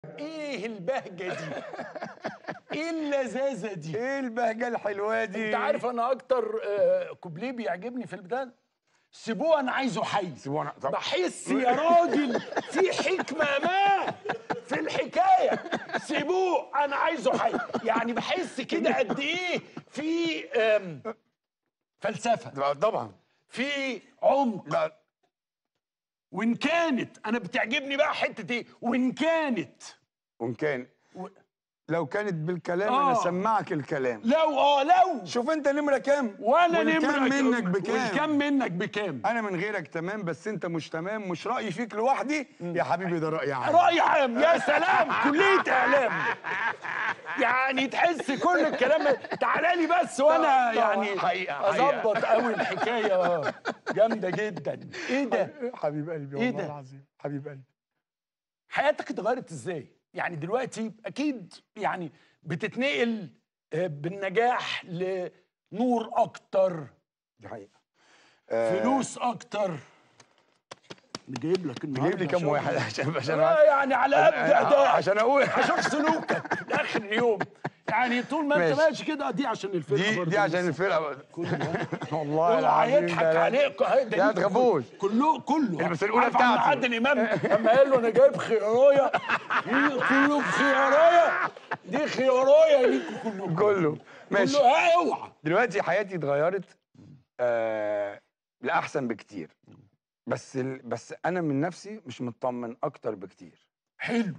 ايه البهجه دي ايه اللذاذه دي ايه البهجه الحلوه دي انت عارف انا اكتر آه، كوبليه بيعجبني في البدايه سيبوه انا عايزه حي سيبوه أنا- طب- بحس يا راجل في حكمه ما في الحكايه سيبوه انا عايزه حي يعني بحس كده قد ايه في آم، فلسفه طبعا في عمق لا وان كانت انا بتعجبني بقى حته ايه وان كانت وان كان و... لو كانت بالكلام آه. انا سمعك الكلام لو اه لو شوف انت نمره كام وانا والكام نمرة منك بكام والكم منك بكام انا من غيرك تمام بس انت مش تمام مش رايي فيك لوحدي يا حبيبي ده رايي عام رأي عام يا سلام كلية إعلام يعني تحس كل الكلام تعالى لي بس وأنا طبعاً. يعني حقيقة- حقيقة. أظبط قوي الحكاية جامدة جدا إيه ده؟ حبيب قلبي إيه والله ده؟ العظيم حبيب قلبي حياتك اتغيرت إزاي؟ يعني دلوقتي أكيد يعني بتتنقل آه، بالنجاح لنور أكتر دي حقيقه آه، فلوس أكتر جايب لك النهارده جايب لي كام شغل. واحد عشان عشان آه يعني على قد آه، أداء عشان اقول هشوف سلوكك لاخر اليوم يعني طول ما انت ماشي. ماشي كده دي عشان الفرقه دي برضه دي عشان لسه. الفرقه كله والله اوعى العظيم يضحك ده لا. عليك أهي ده لا انت تخافوش. كله كله بس الأولى عارف عم بتاعتي. عادل امام لما قال له انا جايب خيارايه كله بخيارايه دي خيارايه ليكوا كلكم كله ماشي كله ها اوعى دلوقتي حياتي اتغيرت آه لاحسن بكتير بس ال... بس انا من نفسي مش مطمن اكتر بكتير حلو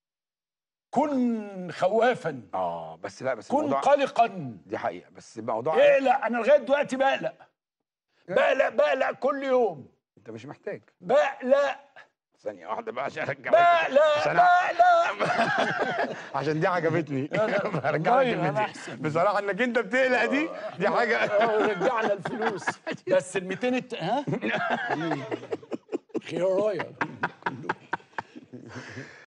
كن خوافا اه بس لا بس كن الموضوع قلقا دي حقيقه بس الموضوع اقلق انا لغايه دلوقتي بقلق بقلق بقلق كل يوم انت مش محتاج بقلق ثانيه واحده بقى عشان ارجع بقلق عشان بقلق عشان دي عجبتني لا، هرجع لك والله أنا الكلمة دي أحسن. بصراحه انك انت بتقلق دي دي حاجه اه رجعنا الفلوس بس ال 200 الت... ها خيارايه